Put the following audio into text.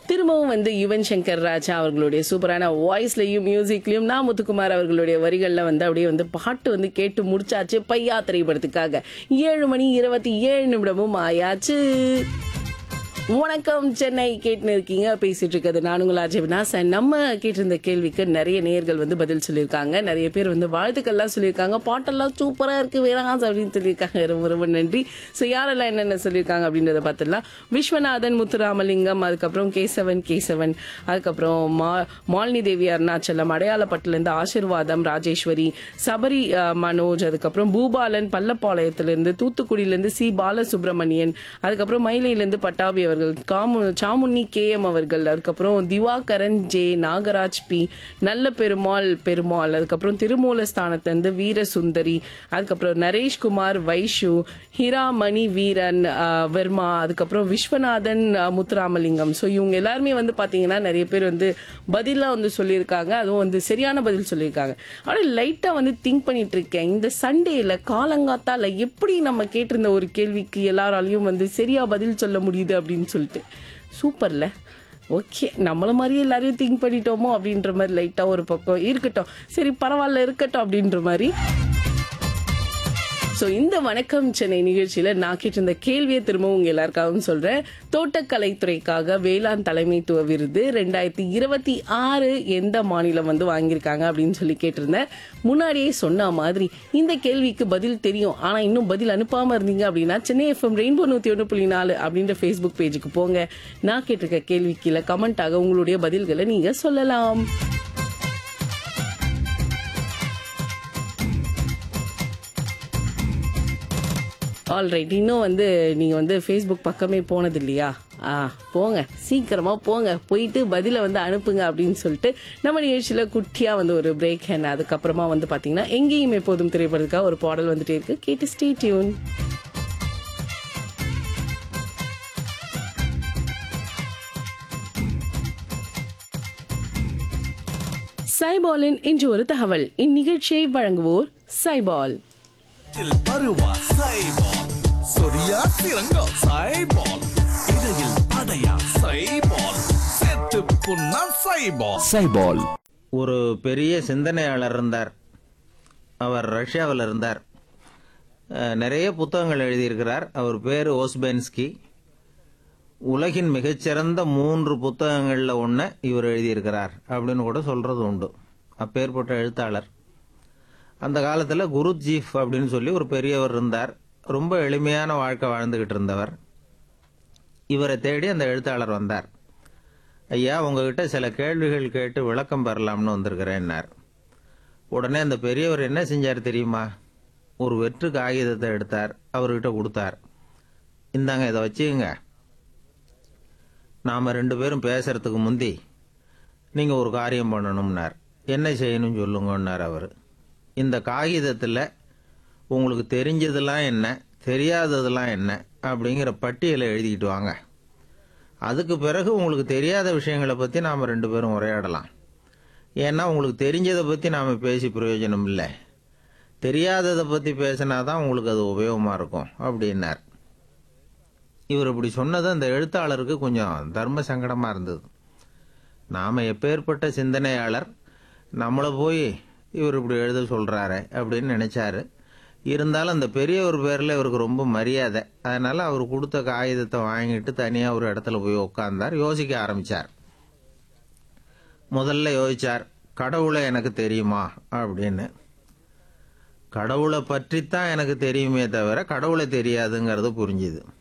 திரும்பவும் வந்து யுவன் சங்கர் ராஜா அவர்களுடைய சூப்பரான வாய்ஸ்லயும் மியூசிக்லயும் நான் முத்துக்குமார் அவர்களுடைய வரிகள்ல வந்து அப்படியே வந்து பாட்டு வந்து கேட்டு முடிச்சாச்சு பையா திரைப்படத்துக்காக ஏழு மணி இருபத்தி ஏழு நிமிடமும் ஆயாச்சு வணக்கம் சென்னை கேட்டுன்னு இருக்கீங்க பேசிட்டு இருக்கிறது நான் உங்கள் அஜய் வினாசன் நம்ம கேட்டிருந்த கேள்விக்கு நிறைய நேயர்கள் வந்து பதில் சொல்லியிருக்காங்க நிறைய பேர் வந்து வாழ்த்துக்கள்லாம் சொல்லியிருக்காங்க பாட்டெல்லாம் சூப்பரா இருக்கு வேணாம் அப்படின்னு சொல்லியிருக்காங்க ரொம்ப ரொம்ப நன்றி ஸோ யாரெல்லாம் என்னென்ன சொல்லியிருக்காங்க அப்படின்றத பார்த்துடலாம் விஸ்வநாதன் முத்துராமலிங்கம் அதுக்கப்புறம் கேசவன் கேசவன் அதுக்கப்புறம் மா மாலினி தேவி அருணாச்சலம் அடையாளப்பட்டிலேருந்து ஆசிர்வாதம் ராஜேஸ்வரி சபரி அஹ், மனோஜ் அதுக்கப்புறம் பூபாலன் பள்ளப்பாளையத்திலிருந்து தூத்துக்குடியிலேருந்து சி பாலசுப்ரமணியன் அதுக்கப்புறம் மயிலையிலேருந்து பட்டாபி அவர்கள் காமு சாமுன்னி கே எம் அவர்கள் அதுக்கப்புறம் திவாகரன் ஜே நாகராஜ் பி நல்ல பெருமாள் பெருமாள் அதுக்கப்புறம் திருமூலஸ்தானத்திலிருந்து வீரசுந்தரி அதுக்கப்புறம் நரேஷ்குமார் வைஷு ஹிராமணி வீரன் அஹ், வர்மா அதுக்கப்புறம் விஸ்வநாதன் அஹ், முத்துராமலிங்கம் ஸோ இவங்க எல்லாருமே வந்து பார்த்தீங்கன்னா நிறைய பேர் வந்து பதிலாக வந்து சொல்லியிருக்காங்க அதுவும் வந்து சரியான பதில் சொல்லியிருக்காங்க ஆனால் லைட்டாக வந்து திங்க் பண்ணிட்டு இருக்கேன் இந்த சண்டேல காலங்காத்தால எப்படி நம்ம கேட்டிருந்த ஒரு கேள்விக்கு எல்லாராலையும் வந்து சரியா பதில் சொல்ல முடியுது அப்படின்னு சொல்லிட்டு சூப்பர்ல ஓகே நம்மள மாதிரியே எல்லாரையும் திங்க் பண்ணிட்டோமோ அப்படின்ற மாதிரி லைட்டாக ஒரு பக்கம் இருக்கட்டும் சரி பரவாயில்ல இருக்கட்டும் அப்படின்ற மாதிரி ஸோ இந்த வணக்கம் சென்னை நிகழ்ச்சியில நான் கேட்டிருந்த கேள்வியை திரும்பவும் உங்க எல்லாருக்காகவும் சொல்றேன் தோட்டக்கலைத்துறைக்காக வேளாண் தலைமைத்துவ விருது ரெண்டாயிரத்தி இருபத்தி ஆறு எந்த மாநிலம் வந்து வாங்கியிருக்காங்க அப்படின்னு சொல்லி கேட்டிருந்தேன் முன்னாடியே சொன்ன மாதிரி இந்த கேள்விக்கு பதில் தெரியும் ஆனா இன்னும் பதில் அனுப்பாம இருந்தீங்க அப்படின்னா சென்னை எஃப்எம் ரெயின்போ நூத்தி ஒன்று புள்ளி நாலு அப்படின்ற ஃபேஸ்புக் பேஜுக்கு போங்க நான் கேட்டிருக்க கேள்விக்கு கீழே கமெண்டாக உங்களுடைய பதில்களை நீங்க சொல்லலாம் ஆல்ரைட் இன்னும் வந்து நீங்கள் வந்து ஃபேஸ்புக் பக்கமே போனது இல்லையா ஆ போங்க சீக்கிரமாக போங்க போயிட்டு பதிலை வந்து அனுப்புங்க அப்படின்னு சொல்லிட்டு நம்ம நிகழ்ச்சியில் குட்டியாக வந்து ஒரு பிரேக் அண்ட் அதுக்கப்புறமா வந்து பார்த்தீங்கன்னா எங்கேயும் எப்போதும் திரைப்படத்துக்காக ஒரு பாடல் வந்துட்டே இருக்கு கேட்டு ஸ்டே டியூன் சைபாலின் இன்று ஒரு தகவல் இந்நிகழ்ச்சியை வழங்குவோர் சைபால் இதில் பருவா சைபால் சொரியா சிறங்கோ சைபால் இடையில் அடையா சைபால் செத்து புண்ணா சைபால் சைபால் ஒரு பெரிய சிந்தனையாளர் இருந்தார் அவர் ரஷ்யாவில் இருந்தார் அஹ், நிறைய புத்தகங்கள் எழுதியிருக்கிறார் அவர் பேர் ஓஸ்பென்ஸ்கி உலகின் மிகச்சிறந்த மூன்று புத்தகங்களில் ஒன்று இவர் எழுதியிருக்கிறார் அப்படின்னு கூட சொல்றது உண்டு அப்பேற்பட்ட எழுத்தாளர் அந்த காலத்தில் குருஜீஃப் அப்படின்னு சொல்லி ஒரு பெரியவர் இருந்தார் ரொம்ப எளிமையான வாழ்க்கை வாழ்ந்துகிட்டு இருந்தவர் இவரை தேடி அந்த எழுத்தாளர் வந்தார் ஐயா உங்ககிட்ட சில கேள்விகள் கேட்டு விளக்கம் பெறலாம்னு வந்திருக்கிறேன்னார் உடனே அந்த பெரியவர் என்ன செஞ்சார் தெரியுமா ஒரு வெற்று காகிதத்தை எடுத்தார் அவர்கிட்ட கொடுத்தார் இந்தாங்க இதை வச்சுக்கங்க நாம ரெண்டு பேரும் பேசுறதுக்கு முந்தி நீங்க ஒரு காரியம் பண்ணணும்னார் என்ன செய்யணும்னு சொல்லுங்கன்னார் அவர் இந்த காகிதத்தில் உங்களுக்கு தெரிஞ்சதெல்லாம் என்ன தெரியாததெல்லாம் என்ன அப்படிங்கிற பட்டியலை எழுதிக்கிட்டு வாங்க அதுக்கு பிறகு உங்களுக்கு தெரியாத விஷயங்களை பற்றி நாம் ரெண்டு பேரும் உரையாடலாம் ஏன்னா உங்களுக்கு தெரிஞ்சதை பற்றி நாம் பேசி பிரயோஜனம் இல்லை தெரியாததை பற்றி பேசினா தான் உங்களுக்கு அது உபயோகமாக இருக்கும் அப்படின்னார் இவர் இப்படி சொன்னது அந்த எழுத்தாளருக்கு கொஞ்சம் தர்ம சங்கடமாக இருந்தது நாம் எப்பேற்பட்ட சிந்தனையாளர் நம்மளை போய் இவர் இப்படி எழுத சொல்கிறாரு அப்படின்னு நினச்சாரு இருந்தாலும் அந்த பெரியவர் பேரில் இவருக்கு ரொம்ப மரியாதை அதனால அவர் கொடுத்த காகிதத்தை வாங்கிட்டு தனியாக ஒரு இடத்துல போய் உட்கார்ந்தார் யோசிக்க ஆரம்பிச்சார் முதல்ல யோசிச்சார் கடவுளை எனக்கு தெரியுமா அப்படின்னு கடவுளை பற்றித்தான் எனக்கு தெரியுமே தவிர கடவுளை தெரியாதுங்கிறது புரிஞ்சுது